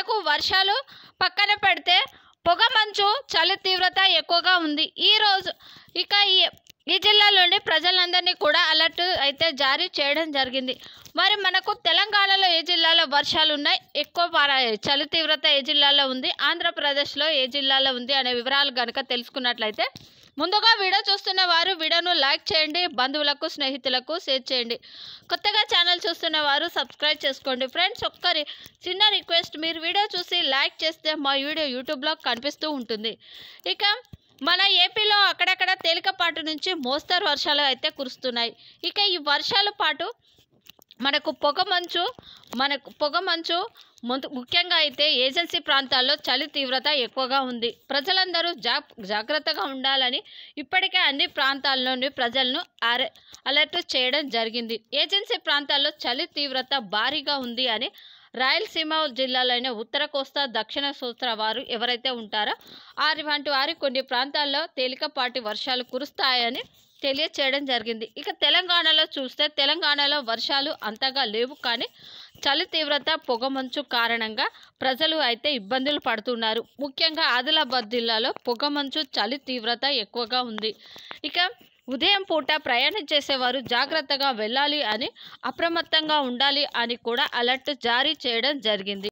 మనకు వర్షాలు పక్కన పెడితే పొగ మంచు చలి తీవ్రత ఎక్కువగా ఉంది ఈ రోజు ఇక ఈ ఈ జిల్లాలోని ప్రజలందరినీ కూడా అలర్ట్ అయితే జారీ చేయడం జరిగింది మరి మనకు తెలంగాణలో ఏ జిల్లాలో వర్షాలు ఉన్నాయి ఎక్కువ పారాయి చలి తీవ్రత ఏ జిల్లాలో ఉంది ఆంధ్రప్రదేశ్లో ఏ జిల్లాలో ఉంది అనే వివరాలు కనుక తెలుసుకున్నట్లయితే ముందుగా వీడియో చూస్తున్న వారు వీడియోను లైక్ చేయండి బంధువులకు స్నేహితులకు షేర్ చేయండి కొత్తగా ఛానల్ చూస్తున్న వారు సబ్స్క్రైబ్ చేసుకోండి ఫ్రెండ్స్ ఒక్కరి చిన్న రిక్వెస్ట్ మీరు వీడియో చూసి లైక్ చేస్తే మా వీడియో యూట్యూబ్లో కనిపిస్తూ ఉంటుంది ఇక మన ఏపీలో అక్కడక్కడ తేలికపాటు నుంచి మోస్తరు వర్షాలు అయితే కురుస్తున్నాయి ఇక ఈ వర్షాల పాటు మనకు పొగ మంచు మనకు పొగ మంచు ముందు ముఖ్యంగా అయితే ఏజెన్సీ ప్రాంతాల్లో చలి తీవ్రత ఎక్కువగా ఉంది ప్రజలందరూ జా జాగ్రత్తగా ఉండాలని ఇప్పటికే అన్ని ప్రాంతాల్లోని ప్రజలను అరె అలర్ట్ చేయడం జరిగింది ఏజెన్సీ ప్రాంతాల్లో చలి తీవ్రత భారీగా ఉంది అని రాయలసీమ జిల్లాలైన ఉత్తర కోస్తా దక్షిణ కోస్తా వారు ఎవరైతే ఉంటారో వారి వంటి వారి కొన్ని ప్రాంతాల్లో తేలికపాటి వర్షాలు కురుస్తాయని తెలియచేయడం జరిగింది ఇక తెలంగాణలో చూస్తే తెలంగాణలో వర్షాలు అంతగా లేవు కానీ చలి తీవ్రత పొగమంచు కారణంగా ప్రజలు అయితే ఇబ్బందులు పడుతున్నారు ముఖ్యంగా ఆదిలాబాద్ జిల్లాలో పొగమంచు చలి తీవ్రత ఎక్కువగా ఉంది ఇక ఉదయం పూట ప్రయాణం చేసేవారు జాగ్రత్తగా వెళ్ళాలి అని అప్రమత్తంగా ఉండాలి అని కూడా అలర్ట్ జారీ చేయడం జరిగింది